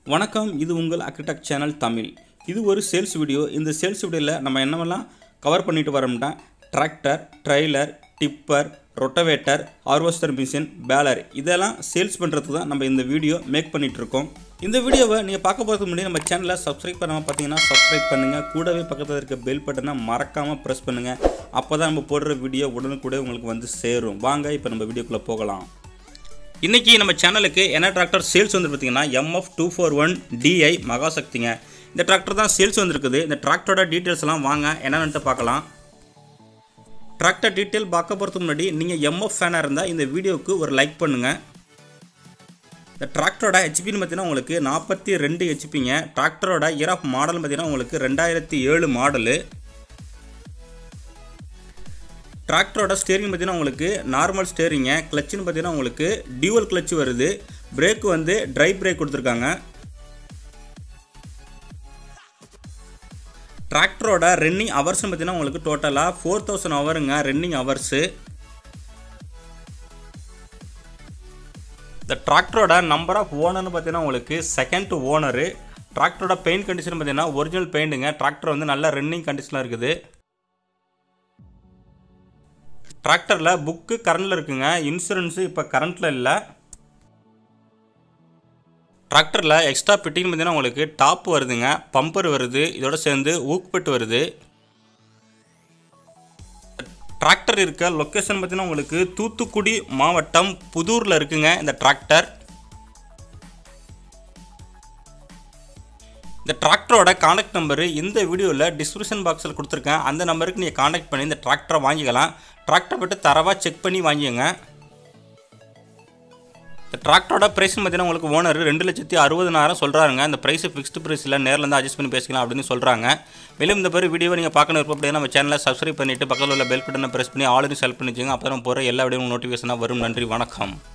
வணக்கம் இது உங்கள் அக்ரிடெக்ட் சேனல் தமிழ் இது ஒரு சேல்ஸ் வீடியோ இந்த சேல்ஸ் வீடியோவில் நம்ம என்னவெல்லாம் கவர் பண்ணிட்டு வரோம்னா tractor trailer tipper rotavator harvester machine baler இதெல்லாம் சேல்ஸ் பண்ணுறதுக்கு தான் நம்ம இந்த வீடியோ மேக் பண்ணிட்டு இருக்கோம் இந்த வீடியோவை நீங்கள் பார்க்க போகிறதுக்கு முன்னாடி நம்ம சேனலை சப்ஸ்கிரைப் பண்ணாமல் பார்த்தீங்கன்னா சப்ஸ்கிரைப் பண்ணுங்கள் கூடவே பக்கத்தில் இருக்க பெல் பட்டனை மறக்காமல் ப்ரெஸ் பண்ணுங்கள் அப்போ தான் நம்ம போடுற வீடியோ உடனுக்குடைய உங்களுக்கு வந்து சேரும் வாங்க இப்போ நம்ம வீடியோக்குள்ளே போகலாம் இன்றைக்கி நம்ம சேனலுக்கு என்ன டிராக்டர் சேல்ஸ் வந்து பார்த்தீங்கன்னா MF two four one DI மகாசக்திங்க இந்த டிராக்டர் தான் சேல்ஸ் வந்திருக்குது இந்த டிராக்டரோட டீட்டெயில்ஸ் எல்லாம் வாங்க என்னென்னு பார்க்கலாம் டிராக்டர் டீட்டெயில் பார்க்க போகிறதுக்கு முன்னாடி நீங்கள் எம்எஃப் ஃபேனாக இருந்தால் இந்த வீடியோவுக்கு ஒரு லைக் பண்ணுங்கள் இந்த டிராக்டரோட ஹெச்பின்னு பார்த்தீங்கன்னா உங்களுக்கு நாற்பத்தி ரெண்டு ஹெச்பிங்க டிராக்டரோட இயர் ஆஃப் மாடல் பார்த்தீங்கன்னா உங்களுக்கு ரெண்டாயிரத்தி ஏழு மாடலு டிராக்டரோட ஸ்டேரிங் பார்த்தீங்கன்னா உங்களுக்கு நார்மல் ஸ்டேரிங்க கிளச்சுன்னு பார்த்தீங்கன்னா உங்களுக்கு டியூவல் கிளச் வருது பிரேக் வந்து ட்ரை பிரேக் கொடுத்துருக்காங்க டிராக்டரோட ரன்னிங் ஹவர்ஸ்னு பார்த்தீங்கன்னா உங்களுக்கு டோட்டலாக ஃபோர் தௌசண்ட் ஹவருங்க ரன்னிங் ஹவர்ஸு இந்த டிராக்டரோட நம்பர் ஆஃப் ஓனர்னு பார்த்தீங்கன்னா உங்களுக்கு செகண்ட் ஓனரு டிராக்டரோட பெயிண்ட் கண்டிஷன் பார்த்தீங்கன்னா ஒரிஜினல் பெயிண்ட்டுங்க டிராக்டர் வந்து நல்ல ரன்னிங் கண்டிஷனில் இருக்குது டிராக்டரில் புக்கு கரண்டில் இருக்குங்க இன்சூரன்ஸு இப்போ கரண்ட்டில் இல்லை டிராக்டரில் எக்ஸ்ட்ரா ஃபிட்டிங் பார்த்தீங்கன்னா உங்களுக்கு டாப் வருதுங்க பம்பர் வருது இதோட சேர்ந்து ஊக்பெட் வருது டிராக்டர் இருக்க லொக்கேஷன் பார்த்தீங்கன்னா உங்களுக்கு தூத்துக்குடி மாவட்டம் புதூரில் இருக்குங்க இந்த டிராக்டர் இந்த டிராக்டரோட காண்டாக்ட் நம்பரு இந்த வீடியோவில் டிஸ்கிரிப்ஷன் பாக்ஸில் கொடுத்துருக்கேன் அந்த நம்பருக்கு நீங்கள் காண்டாக்ட் பண்ணி இந்த டிராக்டரை வாங்கிக்கலாம் டிராக்டரை போய்ட்டு தரவாக செக் பண்ணி வாங்கிக்கோங்க இந்த டிராக்டரோட ப்ரைஸ்னு பார்த்தீங்கன்னா உங்களுக்கு ஓனர் ரெண்டு லட்சத்தி அறுபதனாயிரம் சொல்கிறாங்க இந்த ப்ரைஸ் ஃபிக்ஸ்டு ப்ரைஸ் இல்லை நேரில் இருந்து அட்ஜஸ்ட் பண்ணி பேசிக்கலாம் அப்படின்னு சொல்கிறாங்க மேலும் இந்த மாதிரி வீடியோவை நீங்கள் பார்க்கணும் விருப்பப்படியா நம்ம சேனலை சப்ஸ்கிரைப் பண்ணிவிட்டு பக்கத்தில் உள்ள பெல் பட்டனை ப்ரெஸ் பண்ணி ஆல்ரெடி செலக்ட் பண்ணி வச்சுங்க அப்போ நம்ம போகிற எல்லா வீடியோ நோட்டிஃபிகேஷனாக வரும் நன்றி வணக்கம்